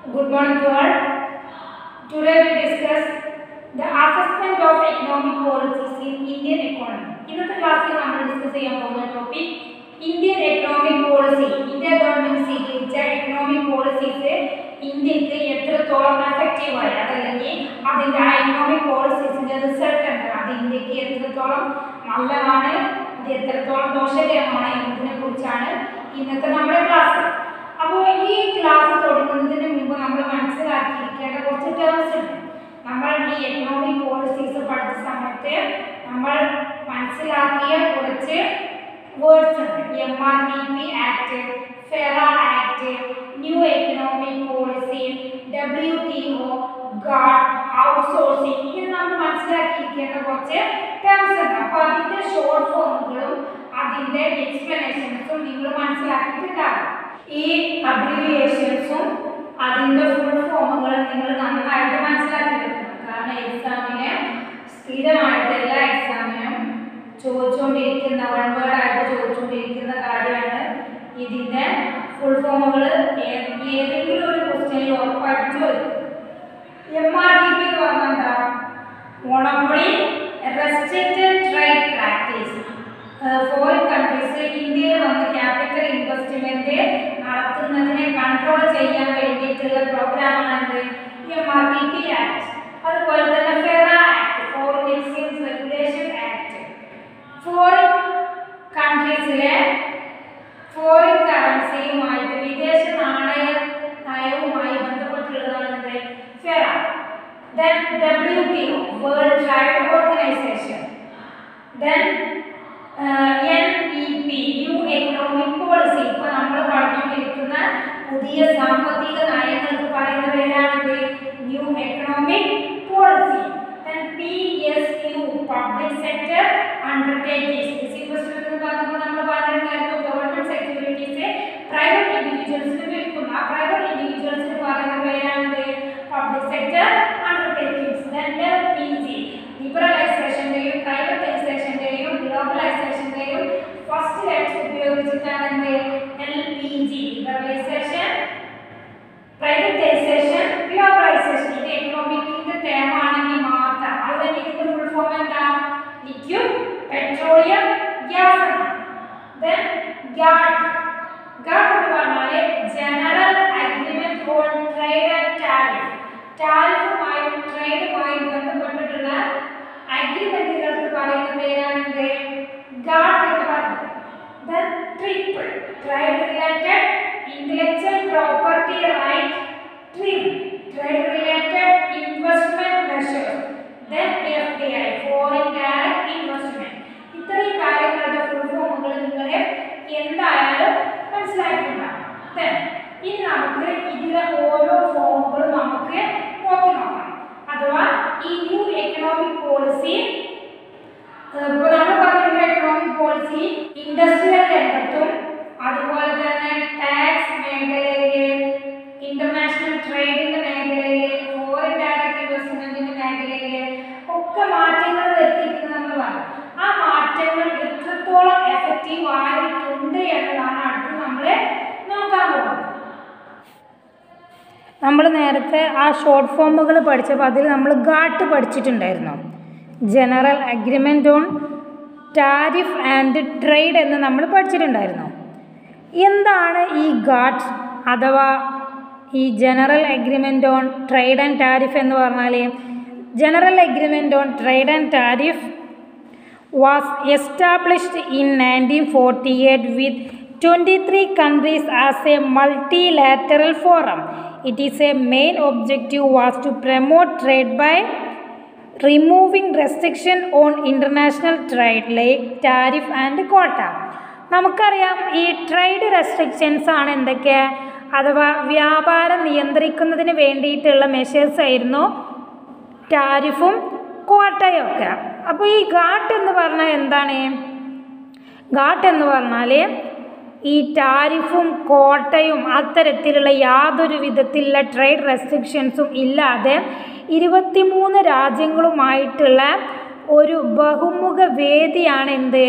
Good morning to all. Today we discuss the assessment of economic policies in Indian economy. ഇന്നത്തെ ക്ലാസ്സിൽ നമ്മൾ discuss ചെയ്യാൻ പോകുന്ന topic Indian economic policy India government സ്വീകരിച്ച economic policies ഇന്ത്യക്ക് എത്രത്തോളം എഫക്റ്റീവ് ആയി അതല്ലെങ്കിൽ അതിന്റെ ആ എക്കണോമിക് പോളിസീസിന്റെ റിസൾട്ട് എന്താണ് അത് ഇന്ത്യക്ക് എത്രത്തോളം നല്ലതാണ് അത് എത്രത്തോളം ദോഷകരമാണ് എന്നതിനെ കുറിച്ചാണ് ഇന്നത്തെ നമ്മുടെ ക്ലാസ് അപ്പോൾ ഈ ക്ലാസ് തുടങ്ങുന്നതിന് മുമ്പ് നമ്മൾ മനസ്സിലാക്കിയിരിക്കേണ്ട കുറച്ച് ടേംസ് ഉണ്ട് നമ്മൾ ഈ എക്കണോമിക് പോളിസീസ് പഠിച്ച സമയത്ത് നമ്മൾ മനസ്സിലാക്കിയ കുറച്ച് വേർഡ്സ് ഉണ്ട് M R T P act FERA act new economic policy W T O GATT outsourcing ഇത് നമ്മൾ മനസ്സിലാക്കിയിരിക്കേണ്ട കുറച്ച് ടേംസ് ഉണ്ട് അപ്പോൾ അതിൻ്റെ ഷോർട്ട് ഫോമുകളും അതിൻ്റെ എക്സ്പ്ലനേഷൻസും നിങ്ങൾ മനസ്സിലാക്കിയിട്ടുണ്ടാകും ഈ അബ്രിവിയേഷൻസും അതിൻ്റെ ഫുൾ ഫോമുകളും നിങ്ങൾ നന്നായിട്ട് മനസ്സിലാക്കി വെക്കണം കാരണം എക്സാമിന് സ്ഥിരമായിട്ട് എല്ലാ എക്സാമിനും ചോദിച്ചുകൊണ്ടിരിക്കുന്ന വൺ വേർഡ് ആയിട്ട് ചോദിച്ചുകൊണ്ടിരിക്കുന്ന കാര്യമാണ് ഇതിൻ്റെ ഫുൾ ഫോമുകൾ ഏതെങ്കിലും ഒരു ക്വസ്റ്റ്യനിൽ ഉറപ്പായിട്ട് ചോദിക്കും എം ആർ ടി പി എന്ന് പറഞ്ഞാൽ എന്താ monopoly restricted trade practice foreign countries ഇന്ത്യയിൽ വന്ന് ക്യാപിറ്റൽ ഇൻവെസ്റ്റ്മെന്റ് നടത്തുന്നതിനെ കൺട്രോൾ ചെയ്യാൻ വേണ്ടിയിട്ടുള്ള പ്രോഗ്രാമാണ് M R T P act അതുപോലെ തന്നെ FERA act foreign exchange regulation act foreign കൺട്രീസിലെ ഫോറിൻ കറൻസിയുമായിട്ട് വിദേശ നാണയ നയവുമായി ബന്ധപ്പെട്ടുള്ളതാണ് എന്ത് FERA then W T O world trade organisation then N E P new economic policy ഇപ്പൊ നമ്മൾ പറഞ്ഞുകൊണ്ടിരിക്കുന്ന പുതിയ സാമ്പത്തിക നയങ്ങൾക്ക് പറയുന്ന പേരാണിത് new economic policy then P S U public sector undertakings disinvestment എന്ന് പറഞ്ഞപ്പോൾ നമ്മൾ പറഞ്ഞിട്ടുണ്ടായിരുന്നു ഗവൺമെന്റ് സെക്യൂരിറ്റീസ് പ്രൈവറ്റ് ഇൻഡിവിജ്വൽസിന് വിൽക്കുന്ന ആ പ്രൈവറ്റ് ഇൻഡിവിജ്വൽസിന് പറയുന്ന പേരാണിത് public sector undertakings then P G ലിബറലൈസേഷന്റെയും പ്രൈവറ്റൈസേഷന്റെയും ഗ്ലോബലൈസേഷന്റെയും ഫസ്റ്റ് ലെറ്റർ ഉപയോഗിച്ചിട്ടാണ് എന്ത് L P G liberalisation privatisation globalisation ഇത് എക്കണോമിക്കിന്റെ ടേം ആണെങ്കിൽ മാത്രം അവിടെ ഇതിന്റെ ഫുൾ ഫോം എന്താ liquid petroleum gas then GATT GATT എന്ന് പറഞ്ഞാല് general agreement on trade and tariff ടാരിഫുമായും ട്രേഡുമായും ബന്ധപ്പെട്ടിട്ടുള്ള അഗ്രിമെന്റുകൾക്ക് പറയുന്ന പേരാണെന്ത് ഗാഡ് എന്ന് പറയുന്നത് then TRIPS trade related intellectual property right TRIM trade related investment measures then F D I foreign direct investment ഇത്രയും കാര്യങ്ങളുടെ ഫുൾ ഫോമുകൾ നിങ്ങൾ എന്തായാലും മനസ്സിലായിട്ടുണ്ടാകും ദെൻ ഇനി നമുക്ക് ഇതിലെ ഓരോ ഫോമുകളും നമുക്ക് നോക്കി നോക്കാം അഥവാ ഈ ന്യൂ എക്കണോമിക് പോളിസി ഇപ്പോൾ നമ്മൾ പറഞ്ഞ എക്കണോമിക് പോളിസി ഇൻഡസ്ട്രിയൽ രംഗത്തും അതുപോലെ തന്നെ ടാക്സ് മേഖലയില് ഇന്റർനാഷണൽ ട്രേഡിന്റെ മേഖലയില് ഫോറിൻ ഡയറക്റ്റ് ഇൻവെസ്റ്റ്മെന്റിന്റെ മേഖലയില് ഒക്കെ മാറ്റങ്ങൾ വരുത്തിയിട്ടുണ്ട് നമ്മൾ പറഞ്ഞു ആ മാറ്റങ്ങൾ എത്രത്തോളം എഫക്റ്റീവ് ആയിട്ടുണ്ട് എന്നതാണ് അടുത്ത് നമ്മൾ നോക്കാൻ പോകുന്നത് നമ്മൾ നേരത്തെ ആ ഷോർട്ട് ഫോമുകൾ പഠിച്ചപ്പോൾ അതിൽ നമ്മൾ ഗാട്ട് പഠിച്ചിട്ടുണ്ടായിരുന്നു general agreement on tariff and trade എന്ന് നമ്മൾ പഠിച്ചിട്ടുണ്ടായിരുന്നു എന്താണ് ഈ ഗാട്ട് അഥവാ ഈ general agreement on trade and tariff എന്ന് പറഞ്ഞാൽ general agreement on trade and tariff was established in nineteen forty eight with 23 countries as a multilateral forum. It is a main objective was to promote trade by removing restriction on international trade like tariff and quota. നമുക്കറിയാം ഈ trade restrictions ആണ് എന്തൊക്കെ അഥവാ വ്യാപാരം നിയന്ത്രിക്കുന്നതിന് വേണ്ടിയിട്ടുള്ള measures ആയിരുന്നു ടാരിഫും കോട്ടയും ഒക്കെ അപ്പോൾ ഈ ഘാട്ട് എന്ന് പറഞ്ഞാൽ എന്താണ് ഘാട്ട് എന്ന് പറഞ്ഞാൽ ഈ ടാരിഫും കോട്ടയും അത്തരത്തിലുള്ള യാതൊരു വിധത്തിലുള്ള ട്രേഡ് റെസ്ട്രിക്ഷൻസും ഇല്ലാതെ ഇരുപത്തിമൂന്ന് രാജ്യങ്ങളുമായിട്ടുള്ള ഒരു ബഹുമുഖ വേദിയാണ് എന്ത്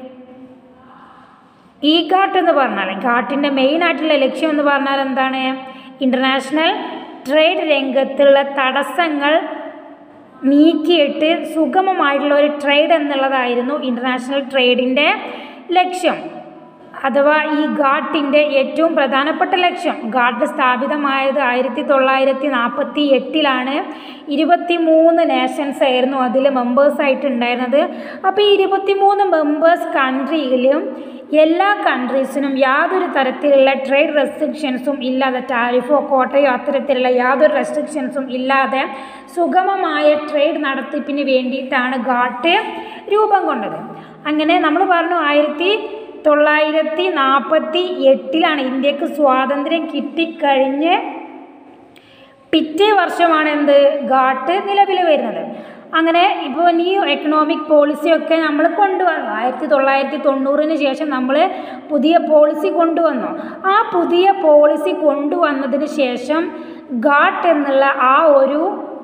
ഈ ഘാട്ട് എന്ന് പറഞ്ഞാൽ ഘാട്ടിൻ്റെ മെയിൻ ആയിട്ടുള്ള ലക്ഷ്യം എന്ന് പറഞ്ഞാൽ എന്താണ് ഇൻ്റർനാഷണൽ ട്രേഡ് രംഗത്തുള്ള തടസ്സങ്ങൾ നീക്കിയിട്ട് സുഗമമായിട്ടുള്ള ഒരു ട്രേഡ് എന്നുള്ളതായിരുന്നു ഇൻ്റർനാഷണൽ ട്രേഡിൻ്റെ ലക്ഷ്യം അഥവാ ഈ ഗാട്ടിൻ്റെ ഏറ്റവും പ്രധാനപ്പെട്ട ലക്ഷ്യം ഗാട്ട് സ്ഥാപിതമായത് ആയിരത്തി തൊള്ളായിരത്തി നാൽപ്പത്തി എട്ടിലാണ് ഇരുപത്തി മൂന്ന് നേഷൻസ് ആയിരുന്നു അതിൽ മെമ്പേഴ്സായിട്ട് ഉണ്ടായിരുന്നത് അപ്പോൾ ഈ ഇരുപത്തി മൂന്ന് മെമ്പേഴ്സ് കൺട്രിയിലും എല്ലാ കൺട്രീസിനും യാതൊരു തരത്തിലുള്ള ട്രേഡ് റെസ്ട്രിക്ഷൻസും ഇല്ലാതെ ടാരിഫോ കോട്ടയോ അത്തരത്തിലുള്ള യാതൊരു റെസ്ട്രിക്ഷൻസും ഇല്ലാതെ സുഗമമായ ട്രേഡ് നടത്തിപ്പിന് വേണ്ടിയിട്ടാണ് ഗാട്ട് രൂപം കൊണ്ടത് അങ്ങനെ നമ്മൾ പറഞ്ഞു ആയിരത്തി തൊള്ളായിരത്തി നാൽപ്പത്തി എട്ടിലാണ് ഇന്ത്യക്ക് സ്വാതന്ത്ര്യം കിട്ടിക്കഴിഞ്ഞ് പിറ്റേ വർഷമാണ് എന്ത് ഗാട്ട് നിലവിൽ വരുന്നത് അങ്ങനെ ഇപ്പോൾ ന്യൂ എക്കണോമിക് പോളിസിയൊക്കെ നമ്മൾ കൊണ്ടുവന്നു ആയിരത്തി തൊള്ളായിരത്തി തൊണ്ണൂറിന് ശേഷം നമ്മൾ പുതിയ പോളിസി കൊണ്ടുവന്നു ആ പുതിയ പോളിസി കൊണ്ടുവന്നതിന് ശേഷം ഗാട്ട് എന്നുള്ള ആ ഒരു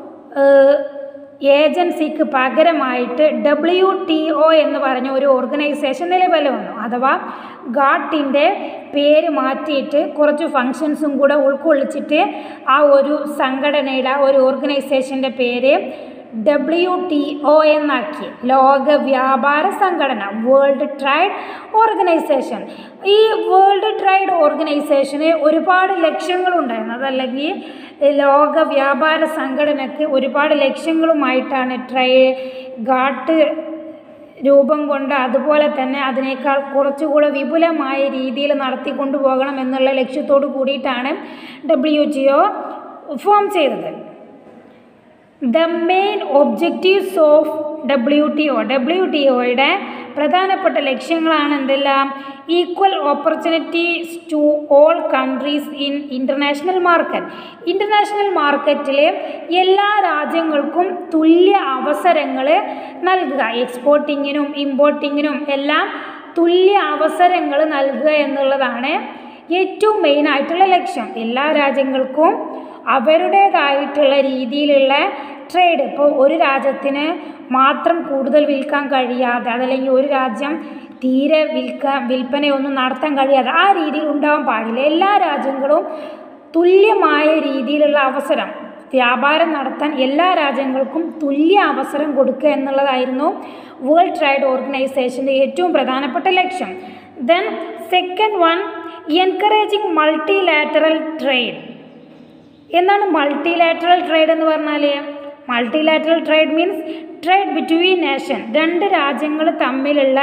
ഏജൻസിക്ക് പകരമായിട്ട് ഡബ്ല്യു ടി ഒ എന്ന് പറഞ്ഞ ഒരു ഓർഗനൈസേഷൻ നിലവിൽ വന്നു അഥവാ ഗാട്ടിൻ്റെ പേര് മാറ്റിയിട്ട് കുറച്ച് ഫങ്ഷൻസും കൂടെ ഉൾക്കൊള്ളിച്ചിട്ട് ആ ഒരു സംഘടനയുടെ ആ ഒരു ഓർഗനൈസേഷൻ്റെ പേര് ഡബ്ല്യു ടി ഒ എന്നാക്കി ലോക വ്യാപാര സംഘടന വേൾഡ് ട്രേഡ് ഓർഗനൈസേഷൻ ഈ വേൾഡ് ട്രേഡ് ഓർഗനൈസേഷന് ഒരുപാട് ലക്ഷ്യങ്ങളുണ്ടായിരുന്നു അതല്ലെങ്കിൽ ലോക വ്യാപാര സംഘടനയ്ക്ക് ഒരുപാട് ലക്ഷ്യങ്ങളുമായിട്ടാണ് ട്രേ ഗാട്ട് രൂപം കൊണ്ട് അതുപോലെ തന്നെ അതിനേക്കാൾ കുറച്ചുകൂടെ വിപുലമായ രീതിയിൽ നടത്തിക്കൊണ്ടു പോകണം എന്നുള്ള ലക്ഷ്യത്തോടു കൂടിയിട്ടാണ് ഡബ്ല്യു ജി ഒ ഫോം ചെയ്തത് the main objectives of W T O W T ഒയുടെ പ്രധാനപ്പെട്ട ലക്ഷ്യങ്ങളാണ് എന്തെല്ലാം equal opportunities to all countries in international market international മാർക്കറ്റിൽ എല്ലാ രാജ്യങ്ങൾക്കും തുല്യ അവസരങ്ങൾ നൽകുക എക്സ്പോർട്ടിങ്ങിനും ഇമ്പോർട്ടിങ്ങിനും എല്ലാം തുല്യ അവസരങ്ങൾ നൽകുക എന്നുള്ളതാണ് ഏറ്റവും മെയിനായിട്ടുള്ള ലക്ഷ്യം എല്ലാ രാജ്യങ്ങൾക്കും അവരുടേതായിട്ടുള്ള രീതിയിലുള്ള ട്രേഡ് ഇപ്പോൾ ഒരു രാജ്യത്തിന് മാത്രം കൂടുതൽ വിൽക്കാൻ കഴിയാതെ അതല്ലെങ്കിൽ ഒരു രാജ്യം തീരെ വിൽക്കാൻ വിൽപ്പനയൊന്നും നടത്താൻ കഴിയാതെ ആ രീതിയിൽ ഉണ്ടാവാൻ പാടില്ല എല്ലാ രാജ്യങ്ങളും തുല്യമായ രീതിയിലുള്ള അവസരം വ്യാപാരം നടത്താൻ എല്ലാ രാജ്യങ്ങൾക്കും തുല്യ അവസരം കൊടുക്കുക എന്നുള്ളതായിരുന്നു വേൾഡ് ട്രേഡ് ഓർഗനൈസേഷൻ്റെ ഏറ്റവും പ്രധാനപ്പെട്ട ലക്ഷ്യം then second one encouraging multilateral trade എന്താണ് മൾട്ടിലാറ്ററൽ ട്രേഡ് എന്ന് പറഞ്ഞാൽ multilateral trade means trade between nation രണ്ട് രാജ്യങ്ങൾ തമ്മിലുള്ള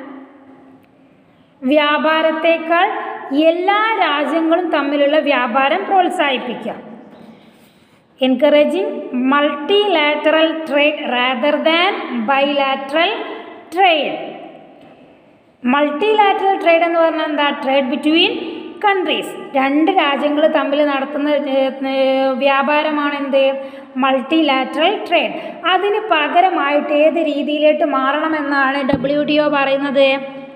വ്യാപാരത്തേക്കാൾ എല്ലാ രാജ്യങ്ങളും തമ്മിലുള്ള വ്യാപാരം പ്രോത്സാഹിപ്പിക്കുക encouraging multilateral trade rather than bilateral trade multilateral trade എന്ന് പറഞ്ഞാൽ എന്താ ട്രേഡ് ബിറ്റ്വീൻ കൺട്രീസ് രണ്ട് രാജ്യങ്ങൾ തമ്മിൽ നടത്തുന്ന വ്യാപാരമാണ് എന്ത് മൾട്ടിലാറ്ററൽ ട്രേഡ് അതിന് പകരമായിട്ട് ഏത് രീതിയിലേക്ക് മാറണമെന്നാണ് ഡബ്ല്യു ഡി ഒ പറയുന്നത്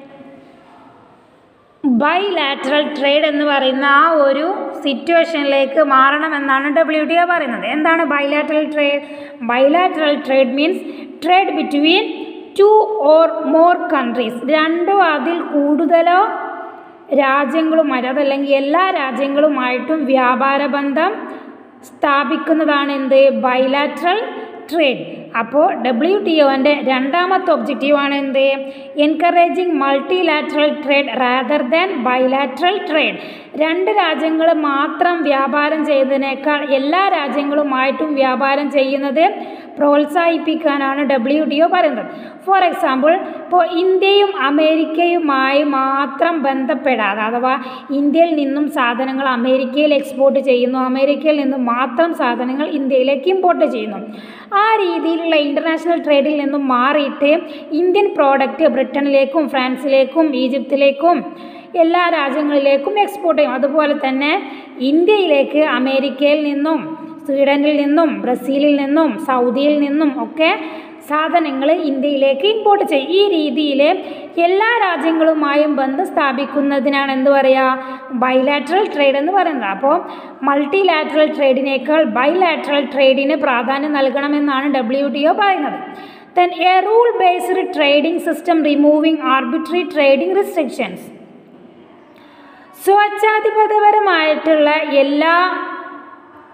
ബൈലാറ്ററൽ ട്രേഡ് എന്ന് പറയുന്ന ആ ഒരു സിറ്റുവേഷനിലേക്ക് മാറണമെന്നാണ് ഡബ്ല്യു ഡി ഒ പറയുന്നത് എന്താണ് bilateral trade bilateral trade means trade between two or more countries രണ്ടോ അതിൽ കൂടുതലോ രാജ്യങ്ങളുമായിട്ട് അതല്ലെങ്കിൽ എല്ലാ രാജ്യങ്ങളുമായിട്ടും വ്യാപാര ബന്ധം സ്ഥാപിക്കുന്നതാണ് എന്ത് ബൈലാറ്ററൽ ട്രേഡ് അപ്പോൾ ഡബ്ല്യു ടി ഒൻ്റെ രണ്ടാമത്തെ ഒബ്ജക്റ്റീവാണ് എന്ത് encouraging multilateral trade rather than bilateral trade രണ്ട് രാജ്യങ്ങൾ മാത്രം വ്യാപാരം ചെയ്യുന്നതിനേക്കാൾ എല്ലാ രാജ്യങ്ങളുമായിട്ടും വ്യാപാരം ചെയ്യുന്നത് പ്രോത്സാഹിപ്പിക്കാനാണ് ഡബ്ല്യു ഡി ഒ പറയുന്നത് ഫോർ എക്സാമ്പിൾ ഇപ്പോൾ ഇന്ത്യയും അമേരിക്കയുമായി മാത്രം ബന്ധപ്പെടാതെ അഥവാ ഇന്ത്യയിൽ നിന്നും സാധനങ്ങൾ അമേരിക്കയിൽ എക്സ്പോർട്ട് ചെയ്യുന്നു അമേരിക്കയിൽ നിന്നും മാത്രം സാധനങ്ങൾ ഇന്ത്യയിലേക്ക് ഇമ്പോർട്ട് ചെയ്യുന്നു ആ രീതിയിലുള്ള ഇൻ്റർനാഷണൽ ട്രേഡിൽ നിന്നും മാറിയിട്ട് ഇന്ത്യൻ പ്രോഡക്റ്റ് ബ്രിട്ടനിലേക്കും ഫ്രാൻസിലേക്കും ഈജിപ്തിലേക്കും എല്ലാ രാജ്യങ്ങളിലേക്കും എക്സ്പോർട്ട് ചെയ്യും അതുപോലെ തന്നെ ഇന്ത്യയിലേക്ക് അമേരിക്കയിൽ നിന്നും സ്വീഡനിൽ നിന്നും ബ്രസീലിൽ നിന്നും സൗദിയിൽ നിന്നും ഒക്കെ സാധനങ്ങൾ ഇന്ത്യയിലേക്ക് ഇമ്പോർട്ട് ചെയ്യും ഈ രീതിയിൽ എല്ലാ രാജ്യങ്ങളുമായും ബന്ധം സ്ഥാപിക്കുന്നതിനാണ് എന്ത് പറയുക ബൈലാറ്ററൽ ട്രേഡ് എന്ന് പറയുന്നത് അപ്പോൾ മൾട്ടിലാറ്ററൽ ട്രേഡിനേക്കാൾ ബൈലാറ്ററൽ ട്രേഡിന് പ്രാധാന്യം നൽകണമെന്നാണ് ഡബ്ല്യു ടി ഒ പറയുന്നത് then a rule based trading system removing arbitrary trading restrictions സ്വേച്ഛാധിപത്യപരമായിട്ടുള്ള എല്ലാ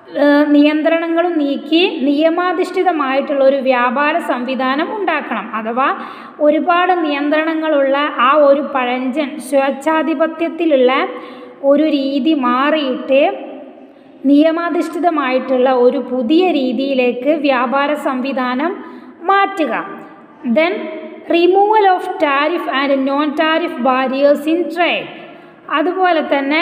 ഏഹ്, നിയന്ത്രണങ്ങളും നീക്കി നിയമാധിഷ്ഠിതമായിട്ടുള്ള ഒരു വ്യാപാര സംവിധാനം ഉണ്ടാക്കണം അഥവാ ഒരുപാട് നിയന്ത്രണങ്ങളുള്ള ആ ഒരു പഴഞ്ചൻ സ്വേച്ഛാധിപത്യത്തിലുള്ള ഒരു രീതി മാറിയിട്ട് നിയമാധിഷ്ഠിതമായിട്ടുള്ള ഒരു പുതിയ രീതിയിലേക്ക് വ്യാപാര സംവിധാനം മാറ്റുക then removal of tariff and non tariff barriers in trade അതുപോലെ തന്നെ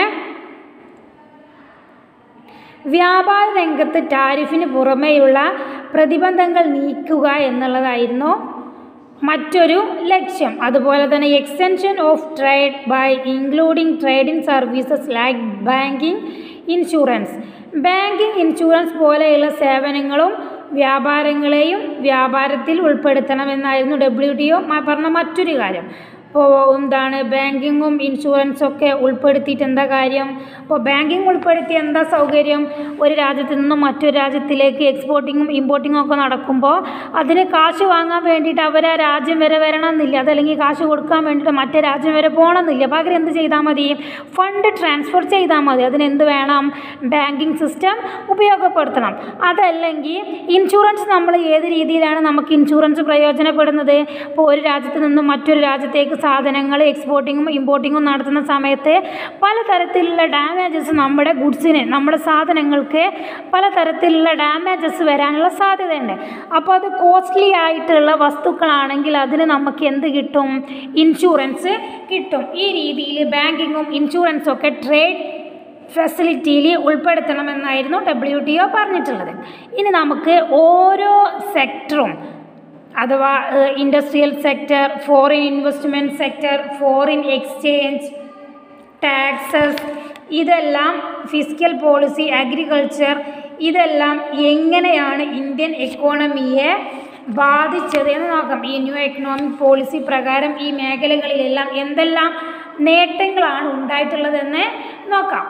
വ്യാപാര രംഗത്ത് ടാരിഫിന് പുറമേയുള്ള പ്രതിബന്ധങ്ങൾ നീക്കുക എന്നുള്ളതായിരുന്നു മറ്റൊരു ലക്ഷ്യം അതുപോലെ തന്നെ extension of trade by including trade in services like banking insurance banking insurance പോലെയുള്ള സേവനങ്ങളും വ്യാപാരങ്ങളെയും വ്യാപാരത്തിൽ ഉൾപ്പെടുത്തണമെന്നായിരുന്നു ഡബ്ല്യു ടി ഒ പറഞ്ഞ മറ്റൊരു കാര്യം ഇപ്പോൾ എന്താണ് ബാങ്കിങ്ങും ഇൻഷുറൻസും ഒക്കെ ഉൾപ്പെടുത്തിയിട്ട് എന്താ കാര്യം ഇപ്പോൾ ബാങ്കിങ് ഉൾപ്പെടുത്തി എന്താ സൗകര്യം ഒരു രാജ്യത്ത് നിന്നും മറ്റൊരു രാജ്യത്തിലേക്ക് എക്സ്പോർട്ടിങ്ങും ഇമ്പോർട്ടിങ്ങും ഒക്കെ നടക്കുമ്പോൾ അതിന് കാശ് വാങ്ങാൻ വേണ്ടിയിട്ട് അവർ ആ രാജ്യം വരെ വരണമെന്നില്ല അതല്ലെങ്കിൽ കാശ് കൊടുക്കാൻ വേണ്ടിയിട്ട് മറ്റേ രാജ്യം വരെ പോകണമെന്നില്ല പകരം എന്ത് ചെയ്താൽ മതി ഫണ്ട് ട്രാൻസ്ഫർ ചെയ്താൽ മതി അതിനെന്ത് വേണം ബാങ്കിങ് സിസ്റ്റം ഉപയോഗപ്പെടുത്തണം അതല്ലെങ്കിൽ ഇൻഷുറൻസ് നമ്മൾ ഏത് രീതിയിലാണ് നമുക്ക് ഇൻഷുറൻസ് പ്രയോജനപ്പെടുന്നത് ഇപ്പോൾ ഒരു രാജ്യത്ത് നിന്നും മറ്റൊരു രാജ്യത്തേക്ക് സാധനങ്ങൾ എക്സ്പോർട്ടിങ്ങും ഇമ്പോർട്ടിങ്ങും നടത്തുന്ന സമയത്ത് പലതരത്തിലുള്ള ഡാമേജസ് നമ്മുടെ ഗുഡ്സിന് നമ്മുടെ സാധനങ്ങൾക്ക് പലതരത്തിലുള്ള ഡാമേജസ് വരാനുള്ള സാധ്യതയുണ്ട് അപ്പോൾ അത് കോസ്റ്റ്ലി ആയിട്ടുള്ള വസ്തുക്കളാണെങ്കിൽ അതിന് നമുക്ക് എന്ത് കിട്ടും ഇൻഷുറൻസ് കിട്ടും ഈ രീതിയിൽ ബാങ്കിങ്ങും ഇൻഷുറൻസും ഒക്കെ ട്രേഡ് ഫെസിലിറ്റിയിൽ ഉൾപ്പെടുത്തണമെന്നായിരുന്നു ഡബ്ല്യു ടി ഒ പറഞ്ഞിട്ടുള്ളത് ഇനി നമുക്ക് ഓരോ സെക്ടറും അഥവാ industrial sector foreign investment sector foreign exchange taxes ഇതെല്ലാം ഫിസിക്കൽ പോളിസി അഗ്രികൾച്ചർ ഇതെല്ലാം എങ്ങനെയാണ് ഇന്ത്യൻ എക്കോണമിയെ ബാധിച്ചത് എന്ന് നോക്കാം ഈ ന്യൂ എക്കണോമിക് പോളിസി പ്രകാരം ഈ മേഖലകളിലെല്ലാം എന്തെല്ലാം നേട്ടങ്ങളാണ് ഉണ്ടായിട്ടുള്ളതെന്ന് നോക്കാം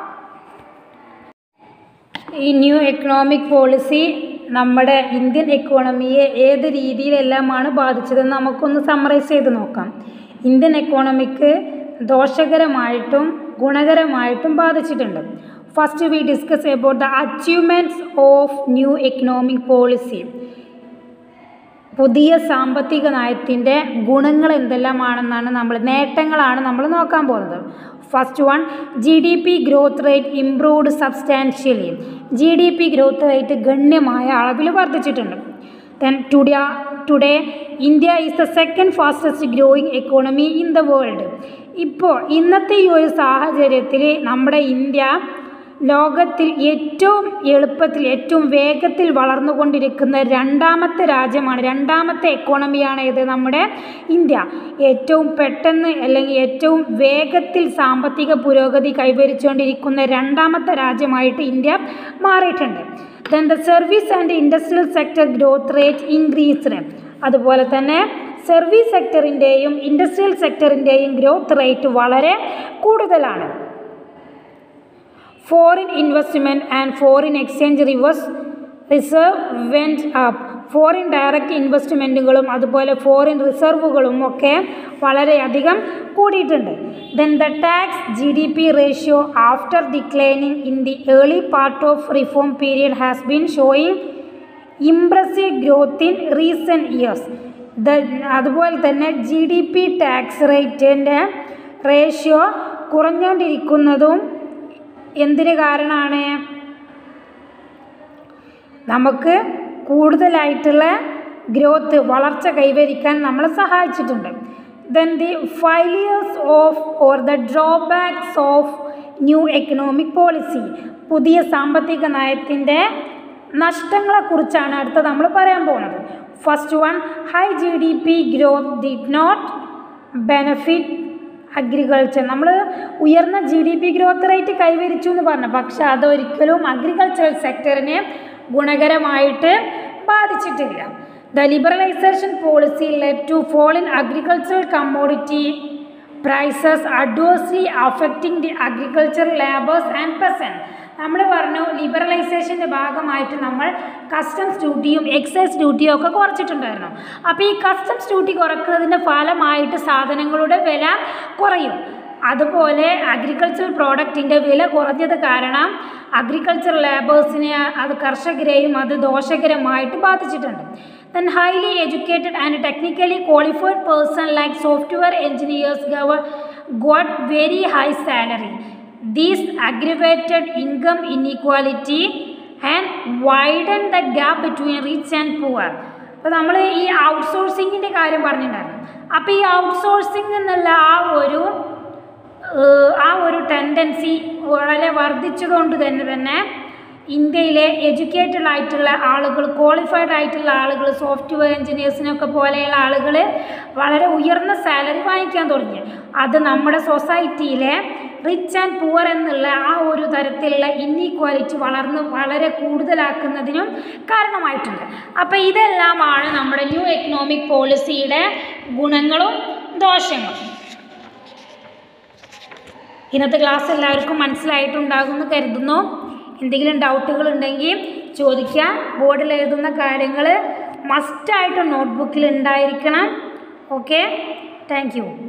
ഈ ന്യൂ എക്കണോമിക് പോളിസി നമ്മുടെ ഇന്ത്യൻ എക്കോണമിയെ ഏത് രീതിയിലെല്ലാമാണ് ബാധിച്ചതെന്ന് നമുക്കൊന്ന് സമ്മറൈസ് ചെയ്ത് നോക്കാം ഇന്ത്യൻ എക്കോണമിക്ക് ദോഷകരമായിട്ടും ഗുണകരമായിട്ടും ബാധിച്ചിട്ടുണ്ട് first we discuss about the achievements of new economic policy പുതിയ സാമ്പത്തിക നയത്തിൻ്റെ ഗുണങ്ങൾ എന്തെല്ലാമാണെന്നാണ് നമ്മൾ നേട്ടങ്ങളാണ് നമ്മൾ നോക്കാൻ പോകുന്നത് first one G D P growth rate improved substantially G D P growth rate ഗണ്യമായ അളവിൽ വർദ്ധിച്ചിട്ടുണ്ട് then today today India is the second fastest growing economy in the world ഇപ്പോൾ ഇന്നത്തെ ഈ ഒരു സാഹചര്യത്തിൽ നമ്മുടെ ഇന്ത്യ ലോകത്തിൽ ഏറ്റവും എളുപ്പത്തിൽ ഏറ്റവും വേഗത്തിൽ വളർന്നുകൊണ്ടിരിക്കുന്ന രണ്ടാമത്തെ രാജ്യമാണ് രണ്ടാമത്തെ എക്കോണമിയാണ് ഇത് നമ്മുടെ ഇന്ത്യ ഏറ്റവും പെട്ടെന്ന് അല്ലെങ്കിൽ ഏറ്റവും വേഗത്തിൽ സാമ്പത്തിക പുരോഗതി കൈവരിച്ചുകൊണ്ടിരിക്കുന്ന രണ്ടാമത്തെ രാജ്യമായിട്ട് ഇന്ത്യ മാറിയിട്ടുണ്ട് then the service and industrial sector growth rate increased അതുപോലെ തന്നെ സർവീസ് സെക്ടറിൻ്റെയും ഇൻഡസ്ട്രിയൽ സെക്ടറിൻ്റെയും ഗ്രോത്ത് റേറ്റ് വളരെ കൂടുതലാണ് foreign investment and foreign exchange reverse reserve went up foreign direct ഇൻവെസ്റ്റ്മെൻറ്റുകളും അതുപോലെ ഫോറിൻ റിസർവുകളും ഒക്കെ വളരെയധികം കൂടിയിട്ടുണ്ട് then the tax G D P ratio after declining in the early part of reform period has been showing impressive growth in recent years the അതുപോലെ തന്നെ G D P tax റേറ്റിൻ്റെ ratio കുറഞ്ഞുകൊണ്ടിരിക്കുന്നതും എന്തിന് കാരണമാണ് നമുക്ക് കൂടുതലായിട്ടുള്ള ഗ്രോത്ത് വളർച്ച കൈവരിക്കാൻ നമ്മളെ സഹായിച്ചിട്ടുണ്ട് then the failures of or the drawbacks of new economic policy പുതിയ സാമ്പത്തിക നയത്തിൻ്റെ നഷ്ടങ്ങളെക്കുറിച്ചാണ് അടുത്ത നമ്മൾ പറയാൻ പോകുന്നത് first one high G D P growth did not benefit agriculture നമ്മൾ ഉയർന്ന G D P growth rate കൈവരിച്ചു എന്ന് പറഞ്ഞു പക്ഷെ അതൊരിക്കലും അഗ്രികൾച്ചറൽ സെക്ടറിനെ ഗുണകരമായിട്ട് ബാധിച്ചിട്ടില്ല the liberalisation policy let to fall in agricultural commodity prices adversely affecting the agriculture labours and peasant നമ്മൾ പറഞ്ഞു ലിബറലൈസേഷൻ്റെ ഭാഗമായിട്ട് നമ്മൾ കസ്റ്റംസ് ഡ്യൂട്ടിയും എക്സൈസ് ഡ്യൂട്ടിയും ഒക്കെ കുറച്ചിട്ടുണ്ടായിരുന്നു അപ്പോൾ ഈ കസ്റ്റംസ് ഡ്യൂട്ടി കുറക്കുന്നതിൻ്റെ ഫലമായിട്ട് സാധനങ്ങളുടെ വില കുറയും അതുപോലെ അഗ്രികൾച്ചറൽ പ്രോഡക്റ്റിൻ്റെ വില കുറഞ്ഞത് കാരണം അഗ്രികൾച്ചർ ലേബേഴ്സിനെ അത് കർഷകരെയും അത് ദോഷകരമായിട്ട് ബാധിച്ചിട്ടുണ്ട് then highly educated and technically qualified person like software engineers ഗവർ got very high salary these aggravated income inequality and widen the gap between rich and poor അപ്പോൾ നമ്മൾ ഈ ഔട്ട്സോഴ്സിങ്ങിൻ്റെ കാര്യം പറഞ്ഞിട്ടുണ്ടായിരുന്നു അപ്പോൾ ഈ ഔട്ട്സോഴ്സിംഗ് എന്നുള്ള ആ ഒരു ഏഹ്, ആ ഒരു ടെൻഡൻസി വളരെ വർദ്ധിച്ചതുകൊണ്ട് തന്നെ തന്നെ ഇന്ത്യയിലെ എഡ്യൂക്കേറ്റഡ് ആയിട്ടുള്ള ആളുകൾ ക്വാളിഫൈഡ് ആയിട്ടുള്ള ആളുകൾ സോഫ്റ്റ്വെയർ എഞ്ചിനീയേഴ്സിനൊക്കെ പോലെയുള്ള ആളുകൾ വളരെ ഉയർന്ന സാലറി വാങ്ങിക്കാൻ തുടങ്ങി അത് നമ്മുടെ സൊസൈറ്റിയിലെ റിച്ച് ആൻഡ് പുവർ എന്നുള്ള ആ ഒരു തരത്തിലുള്ള ഇന്നീക്വാലിറ്റി വളർന്ന് വളരെ കൂടുതലാക്കുന്നതിനും കാരണമായിട്ടുണ്ട് അപ്പോൾ ഇതെല്ലാമാണ് നമ്മുടെ ന്യൂ എക്കണോമിക് പോളിസിയുടെ ഗുണങ്ങളും ദോഷങ്ങളും ഇന്നത്തെ ക്ലാസ് എല്ലാവർക്കും മനസ്സിലായിട്ടുണ്ടാകുമെന്ന് കരുതുന്നു എന്തെങ്കിലും ഡൗട്ടുകൾ ഉണ്ടെങ്കിൽ ചോദിക്കുക ബോർഡിൽ എഴുതുന്ന കാര്യങ്ങൾ മസ്റ്റായിട്ട് നോട്ട്ബുക്കിൽ ഉണ്ടായിരിക്കണം ഓക്കെ താങ്ക് യു